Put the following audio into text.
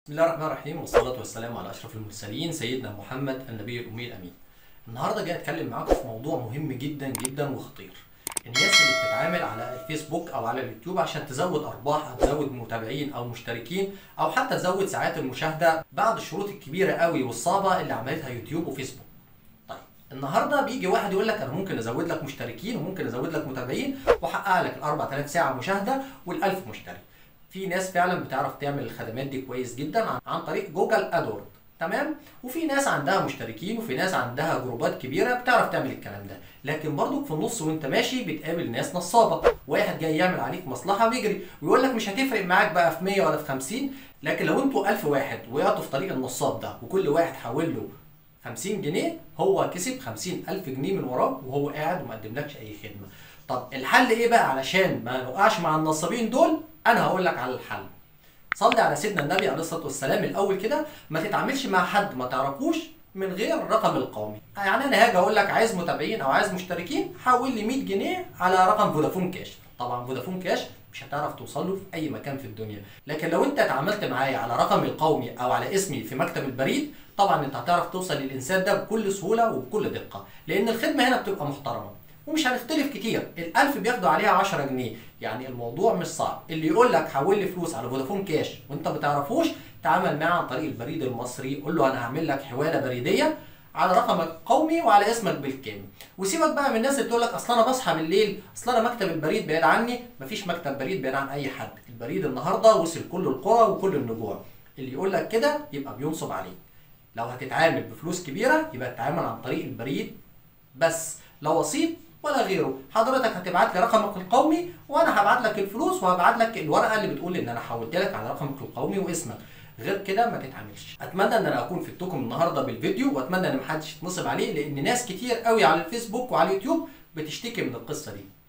بسم الله الرحمن الرحيم والصلاة والسلام على أشرف المرسلين سيدنا محمد النبي الأمي الأمين. النهارده جاي أتكلم معاكم في موضوع مهم جدا جدا وخطير. الناس اللي بتتعامل على الفيسبوك أو على اليوتيوب عشان تزود أرباح أو تزود متابعين أو مشتركين أو حتى تزود ساعات المشاهدة بعد الشروط الكبيرة قوي والصعبة اللي عملتها يوتيوب وفيسبوك. طيب النهارده بيجي واحد يقول لك انا ممكن ازود لك مشتركين وممكن ازود لك متابعين واحقق لك ال 4000 ساعه مشاهده وال 1000 مشترك. في ناس فعلا بتعرف تعمل الخدمات دي كويس جدا عن, عن طريق جوجل ادورد تمام وفي ناس عندها مشتركين وفي ناس عندها جروبات كبيره بتعرف تعمل الكلام ده لكن برضو في النص وانت ماشي بتقابل ناس نصابه واحد جاي يعمل عليك مصلحه ويجري ويقول لك مش هتفرق معاك بقى في 100 ولا في 50 لكن لو انتوا 1000 واحد وقعتوا في طريق النصاب ده وكل واحد حول له 50 جنيه هو كسب 50000 جنيه من وراك وهو قاعد وما قدملكش اي خدمه طب الحل ايه بقى علشان ما نوقعش مع النصابين دول انا هقول لك على الحل صلي على سيدنا النبي عليه الصلاه والسلام الاول كده ما تتعاملش مع حد ما تعرفوش من غير الرقم القومي يعني انا هاجي اقول لك عايز متابعين او عايز مشتركين حول لي 100 جنيه على رقم فودافون كاش طبعا فودافون كاش مش هتعرف توصل له في اي مكان في الدنيا لكن لو انت اتعاملت معايا على رقمي القومي او على اسمي في مكتب البريد طبعا انت هتعرف توصل للانسان ده بكل سهوله وبكل دقه لان الخدمه هنا بتبقى محترمه ومش هنختلف كتير الألف بياخدوا عليها 10 جنيه يعني الموضوع مش صعب اللي يقول لك حول لي فلوس على فودافون كاش وانت ما بتعرفوش تعامل معاه عن طريق البريد المصري قول له انا هعمل لك حواله بريديه على رقمك القومي وعلى اسمك بالكامل وسيبك بقى من الناس اللي تقول لك اصل انا بصحى بالليل اصل انا مكتب البريد بعيد عني مفيش مكتب بريد بعيد عن اي حد البريد النهارده وصل كل القرى وكل النجوع اللي يقول لك كده يبقى بينصب عليك لو هتتعامل بفلوس كبيره يبقى تتعامل عن طريق البريد بس لا وسيط ولا غيره حضرتك هتبعت لي رقمك القومي وانا هبعت لك الفلوس وهبعت لك الورقه اللي بتقول ان انا حولت لك على رقمك القومي واسمك غير كده ما تتعاملش اتمنى ان انا اكون فدتكم النهارده بالفيديو واتمنى ان محدش يتنصب عليه لان ناس كتير قوي على الفيسبوك وعلى اليوتيوب بتشتكي من القصه دي